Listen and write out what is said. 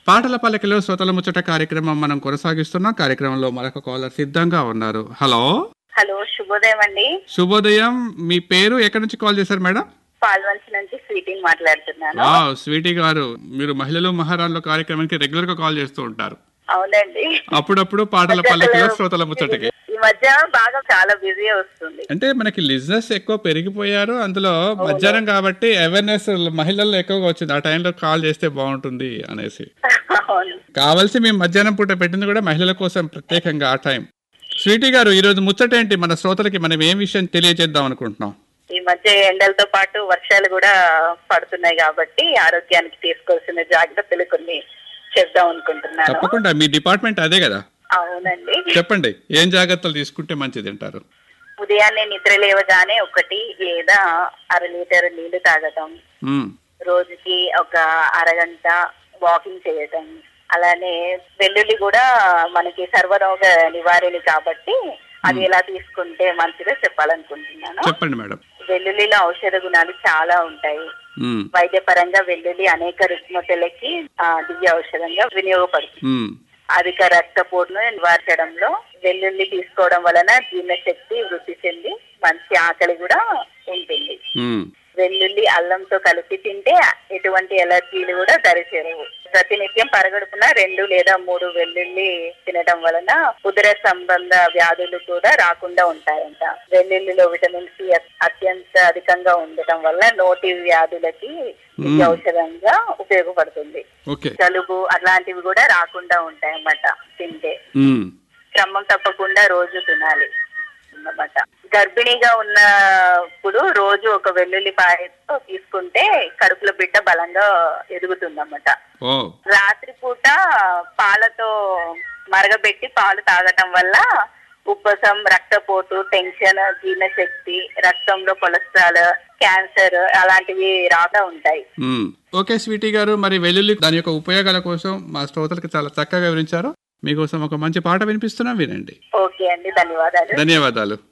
పాటల పల్లకిలో శ్రోతల ముచ్చట కార్యక్రమం మనం కొనసాగిస్తున్నాం కార్యక్రమంలో మరొక కాలర్ సిద్ధంగా ఉన్నారు హలో హలో శుభోదయం అండి శుభోదయం మీ పేరు ఎక్కడి నుంచి కాల్ చేశారు మేడం పాల్వంచి నుంచి స్వీటీని మాట్లాడుతున్నాను వా స్వీటీ గారు మీరు మహిళలు మహారాణుల కార్యక్రమానికి రెగ్యులర్ గా కాల్ చేస్తూ ఉంటారు అవునండి అప్పుడప్పుడు పాటల పల్లకిలో శ్రోతల ముచ్చటకి ఈ మధ్య బాగా చాలా బిజీ వస్తుంది అంటే మనకి లిజినెస్ ఎక్కువ పెరిగిపోయారు అందులో మధ్యాహ్నం కాబట్టి అవేర్నెస్ మహిళల్లో ఎక్కువగా వచ్చింది ఆ టైంలో కాల్ చేస్తే బాగుంటుంది అనేసి అవును కావాల్సి మేము మధ్యాహ్నం పూట పెట్టింది కూడా మహిళల కోసం ప్రత్యేకంగా ఆ టైం స్వీటీ గారు ఈ రోజు ముచ్చట ఏంటి మన శ్రోతలకి మనం ఏం విషయం తెలియజేద్దాం అనుకుంటున్నాం ఈ మధ్య ఎండలతో పాటు వర్షాలు కూడా పడుతున్నాయి కాబట్టి ఆరోగ్యానికి తీసుకోవాల్సిన జాగ్రత్తలు కొన్ని చెప్దాం అనుకుంటున్నాను తప్పకుండా మీ డిపార్ట్మెంట్ అదే కదా అవునండి చెప్పండి ఏం జాగ్రత్తలు తీసుకుంటే మంచిది అంటారు ఉదయాన్నే నిద్ర లేవగానే ఒకటి లేదా అర లీటర్ నీళ్లు తాగటం ఉమ్, రోజుకి ఒక అరగంట వాకింగ్ చేయటం అలానే వెల్లుల్లి కూడా మనకి సర్వరోగ నివారణి కాబట్టి అది ఎలా తీసుకుంటే మంచిదో చెప్పాలనుకుంటున్నాను చెప్పండి మేడం వెల్లుల్లిలో ఔషధ గుణాలు చాలా ఉంటాయి ఉమ్, వైద్యపరంగా వెల్లుల్లి అనేక రుగ్మతలకి ఆ, దివ్య ఔషధంగా వినియోగపడుతుంది ఉమ్, అధిక రక్తపోటును నివారించడంలో వెల్లుల్లి తీసుకోవడం వలన జీర్ణశక్తి వృద్ధి చెంది మంచి ఆకలి కూడా ఉంటుంది ఉమ్, వెల్లుల్లి అల్లంతో కలిపి తింటే ఎటువంటి ఎలర్జీలు కూడా దరిచేరవు ప్రతినిత్యం పరగడుపున రెండు లేదా మూడు వెల్లుల్లి తినడం వలన ఉదర సంబంధ వ్యాధులు కూడా రాకుండా ఉంటాయంట వెల్లుల్లిలో విటమిన్ సి అత్- అత్యంత అధికంగా ఉండటం వల్ల నోటి వ్యాధులకి ఇది ఔషధంగా ఉపయోగపడుతుంది ఓకే జలుబు అలాంటివి కూడా రాకుండా ఉంటాయన్నమాట తింటే ఉమ్, క్రమం తప్పకుండా రోజు తినాలి అన్నమాట గర్భిణీగా ఉన్నప్పుడు రోజు ఒక వెల్లుల్లిపాయతో తీసుకుంటే కడుపులో బిడ్డ బలంగా ఎదుగుతుందన్నమాట ఓ రాత్రిపూట పాలతో మరగబెట్టి పాలు తాగటం వల్ల ఉబ్బసం రక్తపోటు టెన్షన్ జీర్ణశక్తి రక్తంలో కొలెస్ట్రాల్ క్యాన్సర్ అలాంటివి రాకుండా ఉంటాయి ఉమ్. ఓకే స్వీటీ గారు మరి వెల్లుల్లి దాని యొక్క ఉపయోగాల కోసం మా శ్రోతలకు చాలా చక్కగా వివరించారు మీకోసం ఒక మంచి పాట వినిపిస్తున్నాం వినండి ఓకే అండి ధన్యవాదాలు ధన్యవాదాలు